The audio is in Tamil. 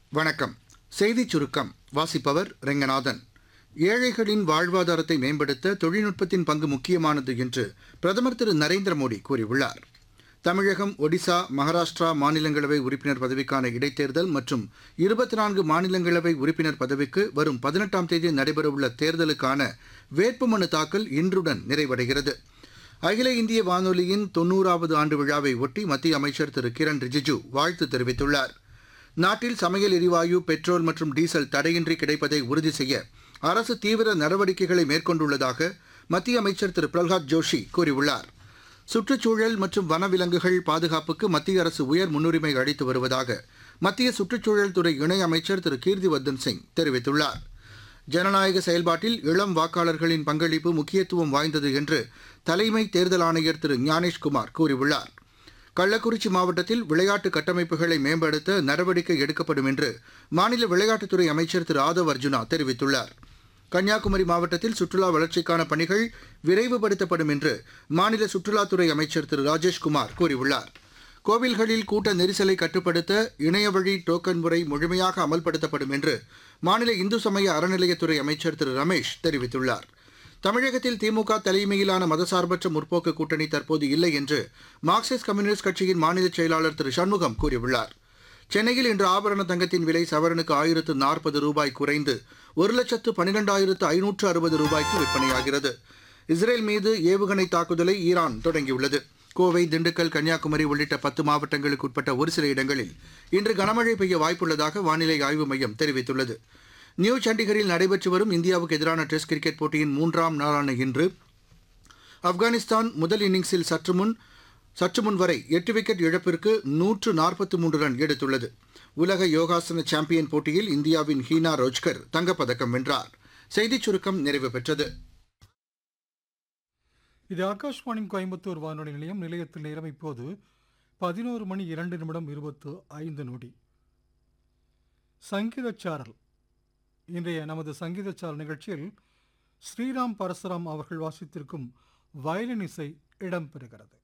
வணக்கம் செய்திச் சுருக்கம் வாசிப்பவர் ரெங்கநாதன் ஏழைகளின் வாழ்வாதாரத்தை மேம்படுத்த தொழில்நுட்பத்தின் பங்கு முக்கியமானது என்று பிரதமர் திரு நரேந்திர மோடி கூறியுள்ளார் தமிழகம் ஒடிசா மகாராஷ்டிரா மாநிலங்களவை உறுப்பினர் பதவிக்கான இடைத்தேர்தல் மற்றும் இருபத்தி நான்கு மாநிலங்களவை உறுப்பினர் பதவிக்கு வரும் பதினெட்டாம் தேதி நடைபெறவுள்ள தேர்தலுக்கான வேட்புமனு தாக்கல் இன்றுடன் நிறைவடைகிறது அகில இந்திய வானொலியின் தொன்னூறாவது ஆண்டு விழாவை ஒட்டி மத்திய அமைச்சர் திரு கிரண் ரிஜிஜு வாழ்த்து தெரிவித்துள்ளார் நாட்டில் சமையல் எரிவாயு பெட்ரோல் மற்றும் டீசல் தடையின்றி கிடைப்பதை உறுதி செய்ய அரசு தீவிர நடவடிக்கைகளை மேற்கொண்டுள்ளதாக மத்திய அமைச்சர் திரு பிரல்ஹாத் ஜோஷி கூறியுள்ளார் சுற்றுச்சூழல் மற்றும் வனவிலங்குகள் பாதுகாப்புக்கு மத்திய அரசு உயர் முன்னுரிமை அளித்து வருவதாக மத்திய சுற்றுச்சூழல் துறை இணையமைச்சர் திரு கீர்த்திவர்தன் சிங் தெரிவித்துள்ளார் ஜனநாயக செயல்பாட்டில் இளம் வாக்காளர்களின் பங்களிப்பு முக்கியத்துவம் வாய்ந்தது என்று தலைமை தேர்தல் ஆணையர் திரு ஞானேஷ்குமார் கூறியுள்ளார் கள்ளக்குறிச்சி மாவட்டத்தில் விளையாட்டு கட்டமைப்புகளை மேம்படுத்த நடவடிக்கை எடுக்கப்படும் என்று மாநில விளையாட்டுத்துறை அமைச்சர் திரு ஆதவ் அர்ஜுனா தெரிவித்துள்ளார் கன்னியாகுமரி மாவட்டத்தில் சுற்றுலா வளர்ச்சிக்கான பணிகள் விரைவுபடுத்தப்படும் என்று மாநில சுற்றுலாத்துறை அமைச்சர் திரு ராஜேஷ்குமார் கூறியுள்ளார் கோவில்களில் கூட்ட நெரிசலை கட்டுப்படுத்த இணையவழி டோக்கன் முறை முழுமையாக அமல்படுத்தப்படும் என்று மாநில இந்து சமய அறநிலையத்துறை அமைச்சர் திரு ரமேஷ் தெரிவித்துள்ளார் தமிழகத்தில் திமுக தலைமையிலான மதசார்பற்ற முற்போக்கு கூட்டணி தற்போது இல்லை என்று மார்க்சிஸ்ட் கம்யூனிஸ்ட் கட்சியின் மாநில செயலாளர் திரு சண்முகம் கூறியுள்ளார் சென்னையில் இன்று ஆபரண தங்கத்தின் விலை சவரனுக்கு ஆயிரத்து நாற்பது ரூபாய் குறைந்து ஒரு லட்சத்து பன்னிரெண்டாயிரத்து ஐநூற்று அறுபது ரூபாய்க்கு விற்பனையாகிறது இஸ்ரேல் மீது ஏவுகணை தாக்குதலை ஈரான் தொடங்கியுள்ளது கோவை திண்டுக்கல் கன்னியாகுமரி உள்ளிட்ட பத்து மாவட்டங்களுக்கு உட்பட்ட ஒரு சில இடங்களில் இன்று கனமழை பெய்ய வாய்ப்புள்ளதாக வானிலை ஆய்வு மையம் தெரிவித்துள்ளது நியூ சண்டிகரில் நடைபெற்று வரும் இந்தியாவுக்கு எதிரான டெஸ்ட் கிரிக்கெட் போட்டியின் மூன்றாம் நாளான இன்று ஆப்கானிஸ்தான் முதல் இன்னிங்ஸில் சற்று முன் சற்று முன் வரை எட்டு விக்கெட் இழப்பிற்கு நூற்று நாற்பத்தி மூன்று ரன் எடுத்துள்ளது உலக யோகாசன சாம்பியன் போட்டியில் இந்தியாவின் ஹீனா ரோஜ்கர் தங்கப்பதக்கம் வென்றார் செய்திச் சுருக்கம் நிறைவு பெற்றது இது ஆகாஷ்வாணி கோயம்புத்தூர் வானொலி நிலையம் நிலையத்தில் நேரம் இப்போது பதினோரு மணி இரண்டு நிமிடம் இருபத்து ஐந்து நொடி சங்கீதச்சாரல் இன்றைய நமது சங்கீதச்சாரல் நிகழ்ச்சியில் ஸ்ரீராம் பரசுராம் அவர்கள் வாசித்திருக்கும் வயலின் இசை இடம்பெறுகிறது